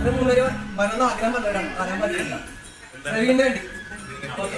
ഇത് മൂന്നുപേര് വരണം ആഗ്രഹം പറഞ്ഞിട്ടാണ് പറയാൻ പറ്റില്ല പ്രവീണിന് വേണ്ടി ഓക്കെ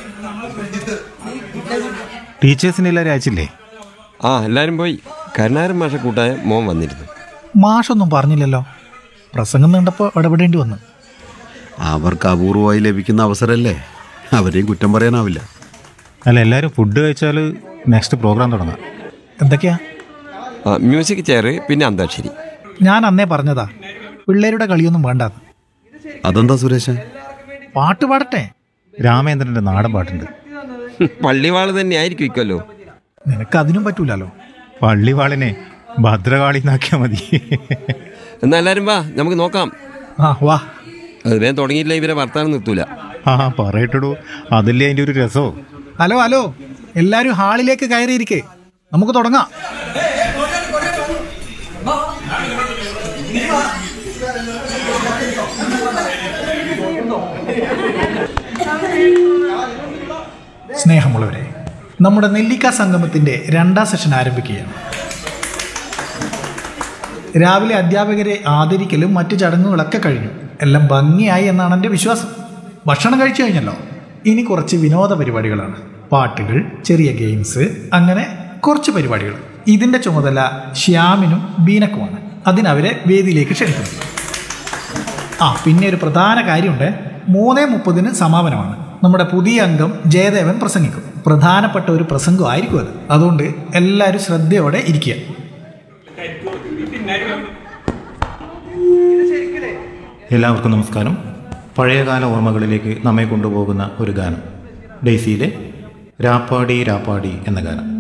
ടീച്ചേഴ്സിനെ എല്ലാവരും അയച്ചില്ലേ ആ എല്ലാവരും പോയി കരുണാകരൻ മാഷ കൂട്ടായ മോൻ വന്നിരുന്നു മാഷൊന്നും പറഞ്ഞില്ലല്ലോ പ്രസംഗം നീണ്ടപ്പോൾ ഇടപെടേണ്ടി വന്നു അവർക്ക് അപൂർവമായി ലഭിക്കുന്ന അവസരമല്ലേ അവരെയും കുറ്റം പറയാനാവില്ല അല്ല എല്ലാവരും ഫുഡ് കഴിച്ചാൽ നെക്സ്റ്റ് പ്രോഗ്രാം തുടങ്ങാം എന്തൊക്കെയാ ആ മ്യൂസിക് ചെയർ പിന്നെ അന്താക്ഷരി ഞാൻ അന്നേ പറഞ്ഞതാ പിള്ളേരുടെ കളിയൊന്നും വേണ്ടാന്ന് അതെന്താ സുരേഷ പാട്ട് പാടട്ടെ രാമേന്ദ്രൻ്റെ നാടൻ പാട്ടുണ്ട് പള്ളിവാള് തന്നെ ആയിരിക്കും ഇക്കൊല്ലോ നിനക്ക് അതിനും പറ്റൂലല്ലോ പള്ളിവാളിനെ ഭദ്രകാളി എന്നാക്കിയാൽ മതി എന്നാ എല്ലാവരും വാ നമുക്ക് നോക്കാം ആ വാ അത് വേഗം തുടങ്ങിയില്ല ഇവരെ വർത്താനം നിർത്തൂല ആ പറയട്ടടൂ അതല്ലേ അതിൻ്റെ ഒരു രസോ ഹലോ ഹലോ എല്ലാരും ഹാളിലേക്ക് കയറിയിരിക്കേ നമുക്ക് തുടങ്ങാം സ്നേഹമുള്ളവരെ നമ്മുടെ നെല്ലിക്ക സംഗമത്തിന്റെ രണ്ടാം സെഷൻ ആരംഭിക്കുകയാണ് രാവിലെ അധ്യാപകരെ ആദരിക്കലും മറ്റു ചടങ്ങുകളൊക്കെ കഴിഞ്ഞു എല്ലാം ഭംഗിയായി എന്നാണ് എൻ്റെ വിശ്വാസം ഭക്ഷണം കഴിച്ചു കഴിഞ്ഞല്ലോ ഇനി കുറച്ച് വിനോദ പരിപാടികളാണ് പാട്ടുകൾ ചെറിയ ഗെയിംസ് അങ്ങനെ കുറച്ച് പരിപാടികൾ ഇതിൻ്റെ ചുമതല ശ്യാമിനും ബീനക്കുമാണ് അതിനവരെ വേദിയിലേക്ക് ക്ഷണിക്കുന്നു ആ പിന്നെ ഒരു പ്രധാന കാര്യമുണ്ട് മൂന്നേ മുപ്പതിന് സമാപനമാണ് നമ്മുടെ പുതിയ അംഗം ജയദേവൻ പ്രസംഗിക്കും പ്രധാനപ്പെട്ട ഒരു പ്രസംഗമായിരിക്കും അത് അതുകൊണ്ട് എല്ലാവരും ശ്രദ്ധയോടെ ഇരിക്കുക എല്ലാവർക്കും നമസ്കാരം പഴയകാല ഓർമ്മകളിലേക്ക് നമ്മെ കൊണ്ടുപോകുന്ന ഒരു ഗാനം ഡെയ്സിയിലെ രാപ്പാടി രാപ്പാടി എന്ന ഗാനം